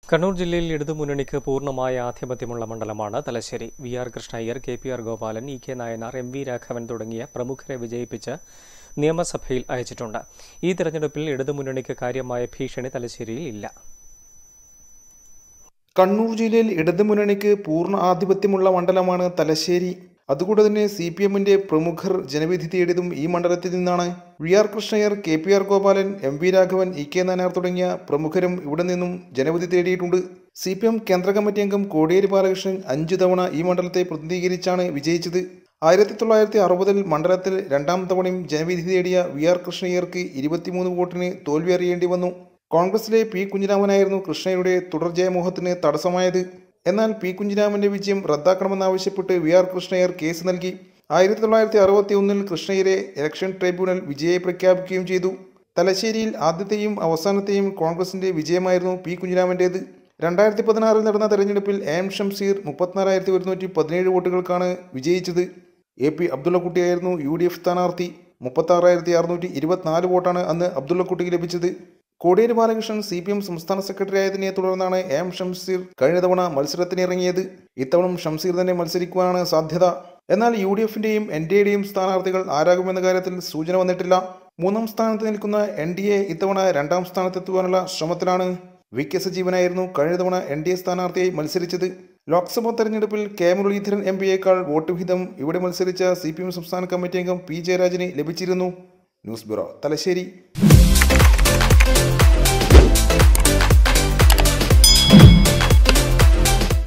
കണ്ണൂർ ജില്ലയിൽ ഇടതുമുന്നണിക്ക് പൂർണ്ണമായ ആധിപത്യമുള്ള മണ്ഡലമാണ് Thalassery V R Krishna Iyer K P R Gopalan E K Nayanar M V Raghavan തുടങ്ങിയ പ്രമുഖരെ വിജയിപ്പിച്ച് നിയമസഭയിൽ അയച്ചിട്ടുണ്ട് ഈ തെരഞ്ഞെടുപ്പിൽ ഇടതുമുന്നണിക്ക് കാര്യമായ ഭീഷണി തലശ്ശേരിയിൽ ഇല്ല കണ്ണൂർ ജില്ലയിൽ ഇടതുമുന്നണിക്ക് പൂർണ്ണ ആധിപത്യമുള്ള മണ്ഡലമാണ് തലശ്ശേരി അതുകൊണ്ട് തന്നെ സി പി എമ്മിന്റെ പ്രമുഖർ ജനവിധി തേടിയതും ഈ മണ്ഡലത്തിൽ നിന്നാണ് V R Krishna Iyer K P R Gopalan M V Raghavan E K Nayanar തുടങ്ങിയ പ്രമുഖരും ഇവിടെ നിന്നും ജനവിധി തേടിയിട്ടുണ്ട് സി പി എം കേന്ദ്ര കമ്മിറ്റി അംഗം കോടിയേരി ബാലകൃഷ്ണൻ അഞ്ചു തവണ ഈ മണ്ഡലത്തെ പ്രതിനിധീകരിച്ചാണ് വിജയിച്ചത് ആയിരത്തി തൊള്ളായിരത്തി അറുപതിൽ മണ്ഡലത്തിൽ രണ്ടാം തവണയും ജനവിധി തേടിയ വി ആർ കൃഷ്ണയ്യർക്ക് ഇരുപത്തിമൂന്ന് വോട്ടിന് തോൽവി അറിയേണ്ടി വന്നു കോൺഗ്രസിലെ പി കുഞ്ഞിരാമനായിരുന്നു കൃഷ്ണയുടെ തുടർജയമോഹത്തിന് തടസ്സമായത് എന്നാൽ പി കുഞ്ഞിരാമന്റെ വിജയം റദ്ദാക്കണമെന്നാവശ്യപ്പെട്ട് വി ആർ കൃഷ്ണയ്യർ കേസ് നൽകി ആയിരത്തി തൊള്ളായിരത്തി അറുപത്തി ഒന്നിൽ കൃഷ്ണയ്യരെ ഇലക്ഷൻ ട്രൈബ്യൂണൽ വിജയെ പ്രഖ്യാപിക്കുകയും ചെയ്തു തലശ്ശേരിയിൽ ആദ്യത്തെയും അവസാനത്തെയും കോൺഗ്രസിന്റെ വിജയമായിരുന്നു പി കുഞ്ഞിരാമന്റേത് രണ്ടായിരത്തി പതിനാറിൽ നടന്ന തെരഞ്ഞെടുപ്പിൽ എം ഷംസീർ മുപ്പത്തിനാലായിരത്തി ഒരുന്നൂറ്റി പതിനേഴ് വോട്ടുകൾക്കാണ് വിജയിച്ചത് എ പി അബ്ദുള്ളക്കുട്ടിയായിരുന്നു യു ഡി എഫ് സ്ഥാനാർത്ഥി മുപ്പത്താറായിരത്തി അറുന്നൂറ്റി ഇരുപത്തിനാല് വോട്ടാണ് അന്ന് അബ്ദുള്ളക്കുട്ടിക്ക് ലഭിച്ചത് Kodiyeri Balakrishnan C P M സംസ്ഥാന സെക്രട്ടറി ആയതിനെ തുടർന്നാണ് എം ഷംസീർ കഴിഞ്ഞ തവണ മത്സരത്തിനിറങ്ങിയത് ഇത്തവണ ഷംസീർ തന്നെ മത്സരിക്കുവാനാണ് സാധ്യത എന്നാൽ യു ഡി എഫിന്റെയും എൻ ഡി എയുടെയും സ്ഥാനാർത്ഥികൾ ആരാകുമെന്ന കാര്യത്തിൽ സൂചന വന്നിട്ടില്ല മൂന്നാം സ്ഥാനത്ത് നിൽക്കുന്ന എൻ ഡി എ ഇത്തവണ രണ്ടാം സ്ഥാനത്തെത്തുവാനുള്ള ശ്രമത്തിലാണ് വി കെ സജീവനായിരുന്നു കഴിഞ്ഞ തവണ എൻ ഡി എ സ്ഥാനാർത്ഥിയായി മത്സരിച്ചത് ലോക്സഭാ തെരഞ്ഞെടുപ്പിൽ കെ മുരളീധരൻ എം പിയേക്കാൾ വോട്ട് വിഹിതം ഇവിടെ മത്സരിച്ച സി പി എം സംസ്ഥാന കമ്മിറ്റി അംഗം പി ജയരാജന് ലഭിച്ചിരുന്നു ന്യൂസ് ബ്യൂറോ തലശ്ശേരി